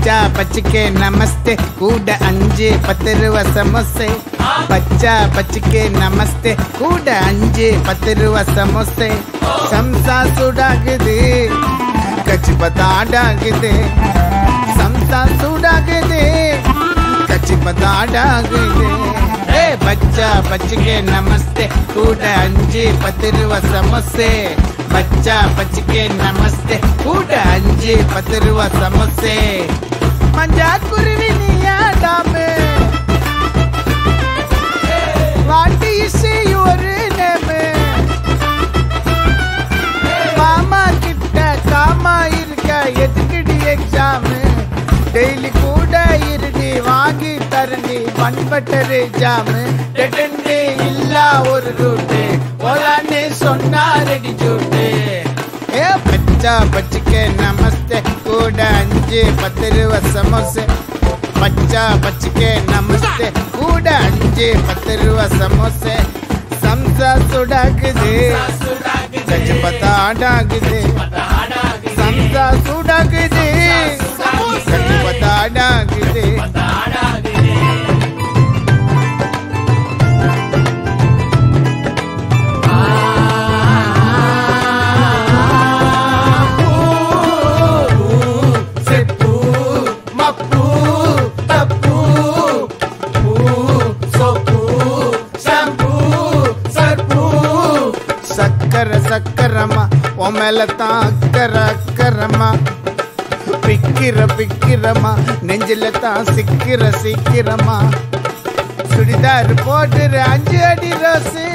பச்சா பச்சிக்கே நமஸ்தே கூட அஞ்சு பத்து ரூபா சமோசே பச்சா பச்சிக்கே நமஸ்தே கூட அஞ்சு பத்து ரூபா சமோசே சம்சா சூடாகுது கச்சி பத்தாடாகுது சம்சா சூடாகுது கச்சி பத்தாடாகுது ஏ பச்சா பச்சிக்கே நமஸ்தே கூட அஞ்சு பத்து ரூபா சமோசே பச்சா பச்சிக்கே நமஸ்தே கூட அஞ்சு பத்து ரூபா சமோசே மஞ்சா குருவி நீயாடாமே வாட்டி இசை ஒரு நேமு மாமா கிட்ட காமா இருக்க எதுக்குடி எக்ஸாமு டெய்லி கூட இருடி வாங்கி தரண்டி பண்பட்டரு ஜாமு டெட்டன்டி இல்லா ஒரு ரூட்டு போலான்னு சொன்னா ரெடி ஜூட்டு ஏ பச்சா பச்சிக்க நமஸ்தே கூட அஞ்சு பத்து ரூபா சமோசே பச்சா பச்சிக்க நமஸ்தே கூட அஞ்சு பத்து ரூபா சமோசே சம்சா சுடாக்குது கச்சு பத்தா ஆடாகுது சம்சா சூடாகுது கச்சு பத்தா ஆடாகுது செப்பு மப்பு தப்பு பூ சோப்பு ஷாம்பு சர்ப்பு சக்கர சக்கரமா உன் மேல தான் அக்கற அக்கறமா பிக்கிற பிக்கிரமா நெஞ்சில தான் சிக்கிற சிக்கிரமா சுடிதார் போட்டுற அஞ்சு அடி ரோஸு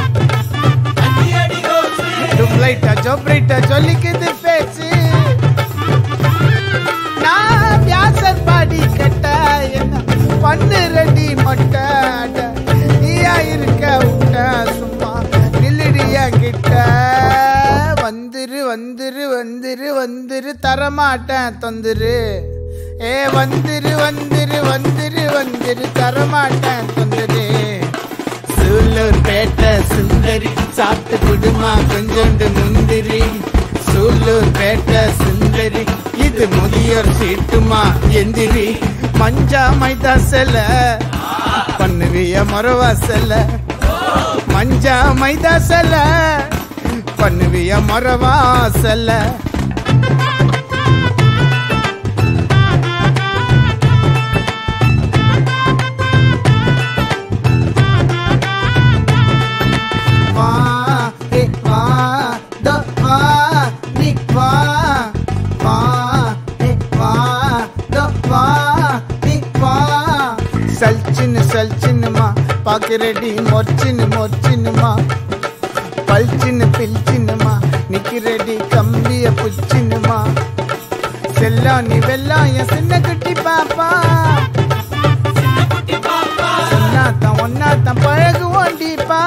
டுப்ளைட்டா ஜோப்ரைட்டா சொல்லிக்குது பேச்சு நான் வியாசர் பாடி கட்ட என்ன பண்ணு ரெடி மொட்டை அட, நீயா இருக்க விட்ட சும்மா நில்லுடியா கிட்ட வந்துரு வந்துரு வந்துரு வந்துரு தரமாட்டேன் தொந்துரு ஏ வந்துரு வந்துரு வந்துரு வந்துரு தரமாட்டேன் தொந்துரு சூலூர் பேட்டை சுந்தரி சாப்பிட்டு குடுமா கொஞ்சோண்டு முந்திரி சூலூர் பேட்டை சுந்தரி இது முதியோர் சீட்டுமா எந்திரி மஞ்சா மைதா செல பண்ணுவிய மொரவா செல மஞ்சா மைதா செல பண்ணுவிய மொரவா செல வா ஏ வா த வா நீ வா வா ஏ வா த வா நீ வா சல்ச்சின்னு சல்ச்சின்னுமா பாக்குறடி மொர்ச்சின்னு மொர்ச்சின்னுமா பல்ச்சின்னு பில்ச்சின்னுமா நிக்கிறடி கம்பிய புச்சின்னுமா செல்லம் நீ வெல்லம் என் சின்ன குட்டி பாப்பா ஒன்னாத்தான் ஒன்னாத்தான் பழகுவோண்டிப்பா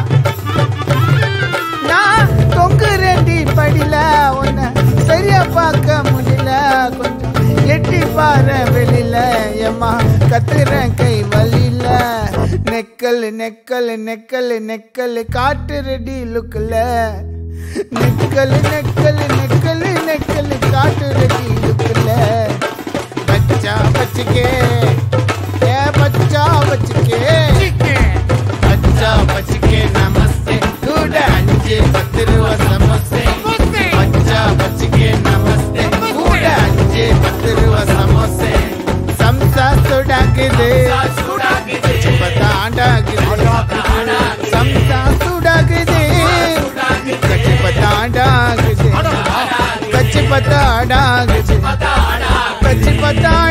நான் தொங்குறேன்டி படில உன்னை சரியா பார்க்க முடியல கொஞ்சம் எட்டி பாரு வெளியில ஏமா கத்துறேன் கை வலியில நெக்கல் நெக்கல் நெக்கல் நெக்கல் காட்டு ரெடி லுக்குல நெக்கல் நெக்கல் நெக்கல் நெக்கல் காட்டு ரெடி லுக்குல பச்சா பச்சிக்கே ஏ பச்சா பச்சிக்கே பச்சா பச்சிக்கே நமஸ்தே கூட அஞ்சு பத்து ரூபா சமோசே பச்சா பச்சிக்கே நமஸ்தே கூட அஞ்சு பத்து ரூபா சமோசே சம்சா சுடாக்குது கச்சி பத்தாண்டாகுது சம்சா சுடாக்குது கச்சி பத்தாண்டாகுது கச்சி பத்தாடாகுது கச்சி பத்தாடாகுது